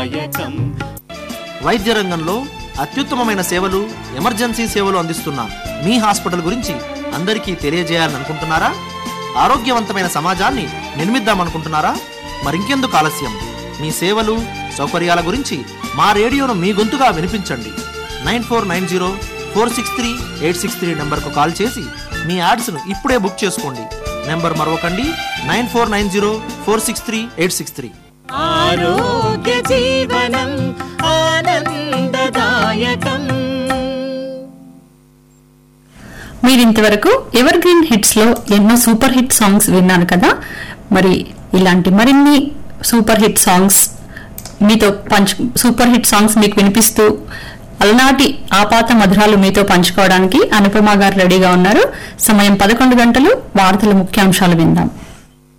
ఆనందదాయకం వైద్య రంగంలో అత్యుత్తమమైన సేవలు ఎమర్జెన్సీ సేవలు అందిస్తున్న మీ హాస్పిటల్ గురించి అందరికీ తెలియజేయాలని అనుకుంటున్నారా ఆరోగ్యవంతమైన సమాజాన్ని నిర్మిద్దామనుకుంటున్నారా మరింకెందుకు ఆలస్యం మీ సేవలు సౌకర్యాల గురించి మా రేడియోను మీ గొంతుగా వినిపించండి nine four nine zero four six three eight six three నెంబర్కు కాల్ చేసి మీ యాడ్స్ను ఇప్పుడే బుక్ చేసుకోండి నెంబర్ మరొకండి nine four nine zero four six three eight six three ఆరోగ్య జీవనం ఆనందదాయకం మీరు ఇంతవరకు ఎవర్ గ్రీన్ హిట్స్ లో ఎన్నో సూపర్ హిట్ సాంగ్స్ విన్నారు కదా మరి ఇలాంటి మరిన్ని సూపర్ హిట్ సాంగ్స్ మీతో పంచ్ సూపర్ హిట్ సాంగ్స్ మీకు వినిపిస్తూ అలనాటి ఆపాత మధురాలు మీతో పంచుకోవడానికి అనుపమ గారు రెడీగా ఉన్నారు సమయం పదకొండు గంటలు వార్తల ముఖ్యాంశాలు విందాం